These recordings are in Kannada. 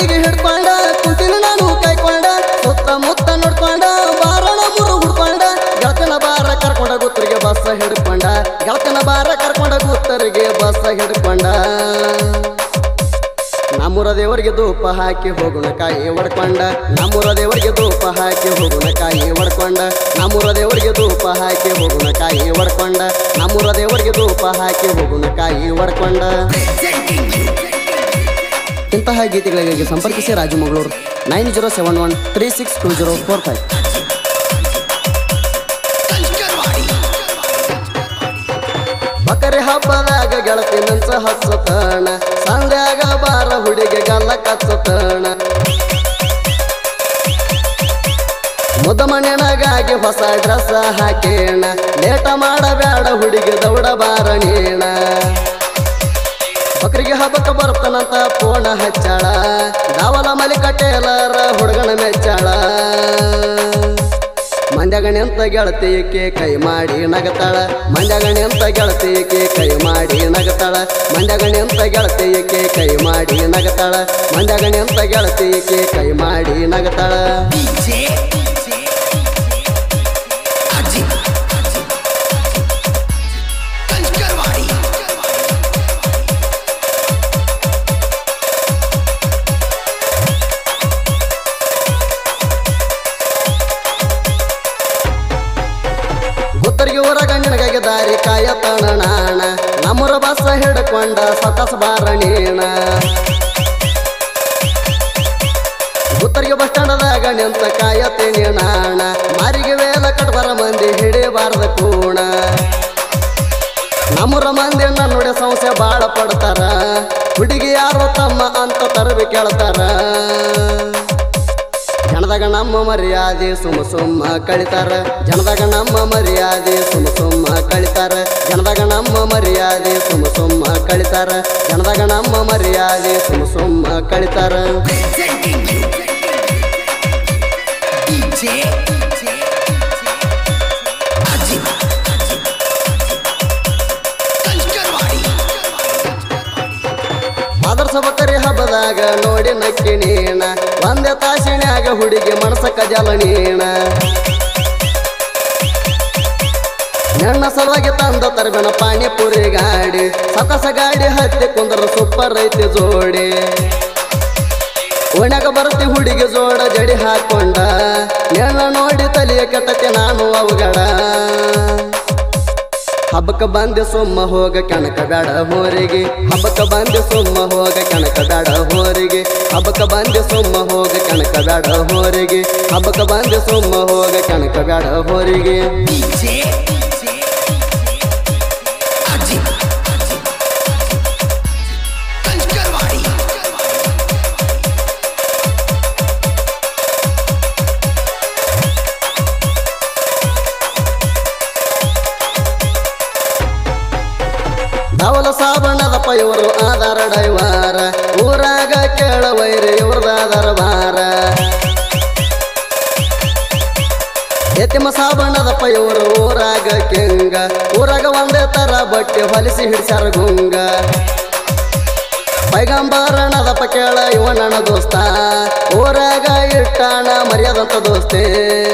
ಕಟ್ಟಿಗೆ ಹಿಡ್ಕೊಂಡ ಕುಂತಿನ ನಾನು ಕೈಕೊಂಡ ಸುತ್ತ ಮುತ್ತ ನೋಡ್ಕೊಂಡ ಬಾರಣ ಮುರು ಹುಡ್ಕೊಂಡ ಗೆಳತನ ಬಾರ ಕರ್ಕೊಂಡ ಗುತ್ತರಿಗೆ ಬಸ್ಸ ಹಿಡ್ಕೊಂಡ ಗೆಳತನ ಬಾರ ಕರ್ಕೊಂಡ ಗುತ್ತರಿಗೆ ಬಸ್ಸ ಹಿಡ್ಕೊಂಡ ನಮ್ಮೂರ ದೇವರಿಗೆ ಧೂಪ ಹಾಕಿ ಹೋಗುಣ ಕಾಯಿ ಒಡ್ಕೊಂಡ ನಮ್ಮೂರ ದೇವರಿಗೆ ಧೂಪ ಹಾಕಿ ಹೋಗುಣ ಕಾಯಿ ಒಡ್ಕೊಂಡ ನಮ್ಮೂರ ದೇವರಿಗೆ ಧೂಪ ಹಾಕಿ ಹೋಗುಣ ಕಾಯಿ ಒಡ್ಕೊಂಡ ನಮ್ಮೂರ ದೇವರಿಗೆ ಧೂಪ ಹಾಕಿ ಹೋಗುಣ ಕಾಯಿ ಒಡ್ಕೊಂಡ ಇಂತಹ ಗೀತೆಗಳಿಗೆ ಸಂಪರ್ಕಿಸಿ Raju Mangaluru nine zero seven one three six two zero four five ಬಕರಿ ಹಬ್ಬದಾಗ ಗೆಳತಿ ಮೆನ್ಸ ಹಚ್ಚತಣ ಸಂಧ್ಯಾಗ ಬಾರ ಹುಡುಗಿ ಗಲ್ಲ ಕಚ್ಚತಣ ಮುದ ಮನೆಯನಗಾಗಿ ಹೊಸ ಡ್ರೆಸ್ ಹಾಕೇಣ ಲೇಟ ಮಾಡಬೇಡ ಹುಡುಗಿ ದೌಡ ಬಾರ ನೀಣ ಬಕರಿಗೆ ಹಬ್ಬಕ್ಕೆ ಬರ್ತಾನಂತ ಪೋಣ ಹಚ್ಚಾಳ ದಾವಲ ಮಲಿಕ ಟೇಲರ ಹುಡುಗನ ಮೆಚ್ಚಾಳ ಮಂದ್ಯಗಣಿ ಅಂತ ಗೆಳತಿಯಕ್ಕೆ ಕೈ ಮಾಡಿ ನಗತಾಳ ಮಂದ್ಯಗಣಿ ಅಂತ ಗೆಳತಿಯಕ್ಕೆ ಕೈ ಮಾಡಿ ನಗತಾಳ ಮಂದ್ಯಗಣಿ ಅಂತ ಗೆಳತಿಯಕ್ಕೆ ಕೈ ಮಾಡಿ ನಗತಾಳ ಮಂದ್ಯಗಣಿ ಅಂತ ಗೆಳತಿಯಕ್ಕೆ ಕೈ ಮಾಡಿ ನಗತಾಳ ಗುತ್ತರಿಗೆ ಊರಾಗ ನಿನಗಾಗಿ ದಾರಿ ಕಾಯತಣ ನಾಣ ನಮ್ಮೂರ ಬಸ್ಸ ಹಿಡ್ಕೊಂಡ ಸತಸ ಬಾರಣೀಣ ಗುತ್ತರಿಗೆ ಬಸ್ ಸ್ಟ್ಯಾಂಡದಾಗ ನಿಂತ ಕಾಯತೀನಿ ನಾಣ ಮಾರಿಗೆ ವೇಲ ಕಟ್ಬರ ಮಂದಿ ಹಿಡಿಬಾರ್ದ ಕೂಣ ನಮ್ಮೂರ ಮಂದಿ ನೋಡಿ ಸಂಸ್ಥೆ ಬಾಳ ಪಡ್ತಾರ ಹುಡುಗಿ ಯಾರು ತಮ್ಮ ಅಂತ ತರಬಿ ಕೇಳ್ತಾರ ಜನದಾಗ ನಮ್ಮ ಮರ್ಯಾದೆ ಸುಮ್ಮ ಸುಮ್ಮ ಕಳಿತಾರ ಜನದಾಗ ನಮ್ಮ ಮರ್ಯಾದೆ ಸುಮ್ಮ ಸುಮ್ಮ ಕಳಿತಾರ ಜನದಾಗ ನಮ್ಮ ಮರ್ಯಾದೆ ಸುಮ್ಮ ಸುಮ್ಮ ಕಳಿತಾರ ಜನದಾಗ ನಮ್ಮ ಮರ್ಯಾದೆ ಸುಮ್ಮ ಸುಮ್ಮ ಕಳಿತಾರ ಆದರ್ಶ ಬಕರಿ ಹಬ್ಬದಾಗ ನೋಡಿ ನಕ್ಕಿ ನೀಣ ಒಂದೇ ತಾಸಿನ್ಯಾಗ ಹುಡುಗಿ ಮನಸ ಕಜಲ ನೀಣ ನನ್ನ ಸಲುವಾಗಿ ತಂದ ತರಬೇನ ಪಾನಿಪುರಿ ಗಾಡಿ ಸಕಸ ಗಾಡಿ ಹತ್ತಿ ಕುಂದ್ರ ಸೂಪರ್ ಐತಿ ಜೋಡಿ ಓಣ್ಯಾಗ ಬರ್ತಿ ಹುಡುಗಿ ಜೋಡ ಜಡಿ ಹಾಕೊಂಡ ನೆಲ್ಲ ನೋಡಿ ತಲಿಯ ಕೆಟ್ಟತಿ ನಾನು ಅವಗಡ ಹಬ್ಬಕ್ಕ ಬಂದೆ ಸುಮ್ಮ ಹೋಗ ಕಣಕ ಬೇಡ ಹೋರಿಗೆ ಹಬ್ಬಕ್ಕ ಬಂದೆ ಸುಮ್ಮ ಹೋಗ ಕಣಕ ಬೇಡ ಹೋರಿಗೆ ಹಬ್ಬಕ್ಕ ಬಂದೆ ಸುಮ್ಮ ಹೋಗ ಕಣಕ ಬೇಡ ಹೋರಿಗೆ ಹಬ್ಬಕ್ಕ ಬಂದೆ ಸುಮ್ಮ ಹೋಗ ಕಣಕ ಬೇಡ ಹೋರಿಗೆ ಧವಲ ಸಾಬಣ್ಣದಪ್ಪ ಇವರು ಆಧಾರ ಡೈವಾರ ಊರಾಗ ಕೇಳವೈರಿ ಇವ್ರದಾದರ ಬಾರ ಎತ್ತಿಮ ಸಾಬಣ್ಣದಪ್ಪ ಇವರು ಊರಾಗ ಕೆಂಗ ಊರಾಗ ಒಂದೇ ತರ ಬಟ್ಟೆ ಹೊಲಿಸಿ ಹಿಡ್ಸ್ಯಾರ ಗುಂಗ ಪೈಗಂಬರನದಪ್ಪ ಕೇಳ ಇವನಣ ದೋಸ್ತ ಊರಾಗ ಇಟ್ಟಾಣ ಮರ್ಯಾದಂತ ದೋಸ್ತೆ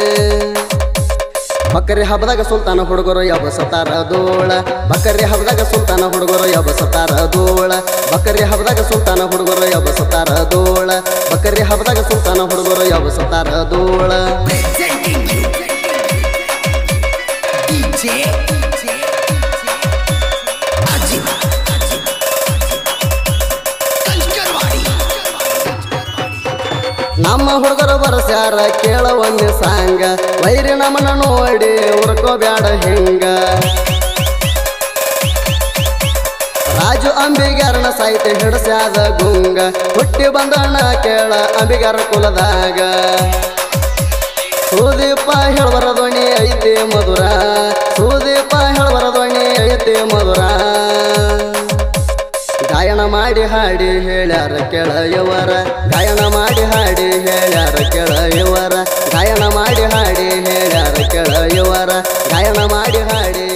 ಬಕರಿ ಹಬ್ಬದಾಗ ಸುಲ್ತಾನ ಹುಡುಗರು ಎಬಸತಾರ ಧೂಳ ಬಕರಿ ಹಬ್ಬದಾಗ ಸುಲ್ತಾನ ಹುಡುಗರು ಎಬಸತಾರ ಧೂಳ ಬಕರಿ ಹಬ್ಬದಾಗ ಸುಲ್ತಾನ ಹುಡುಗರು ಎಬಸತಾರ ಧೂಳ ಬಕರಿ ಹಬ್ಬದಾಗ ಸುಲ್ತಾನ ಹುಡುಗರು ಎಬಸತಾರ ಧೂಳ ನಮ್ಮ ಹುಡುಗರು ಬರಸ್ಯಾರ ಕೇಳ ಒಂದು ಸಾಂಗ ವೈರಿ ನಮ್ಮನ ನೋಡಿ ಉರ್ಕೋಬ್ಯಾಡ ಹಿಂಗ ರಾಜು ಅಂಬಿಗಾರನ ಸಾಹಿತ್ಯ ಹಿಡಸ್ಯಾದ ಗುಂಗ ಹುಟ್ಟಿ ಬಂದಣ್ಣ ಕೇಳ ಅಂಬಿಗಾರ ಕುಲದಾಗ ಸುದೀಪ ಹೇಳಬರ ಧ್ವನಿ ಐತಿ ಮಧುರ ಸುದೀಪ ಹೇಳಬರ ಧ್ವನಿ ಐತಿ ಮಧುರ ಗಾಯನ ಮಾಡಿ ಹಾಡಿ ಹೇಳ್ಯಾರ ಕೆಳಯವರ ಗಾಯನ ಮಾಡಿ ಹಾಡಿ ಹೇಳ್ಯಾರ ಕೆಳಯವರ ಗಾಯನ ಮಾಡಿ ಹಾಡಿ ಹೇಳ್ಯಾರ ಕೆಳಯವರ ಗಾಯನ ಮಾಡಿ ಹಾಡಿ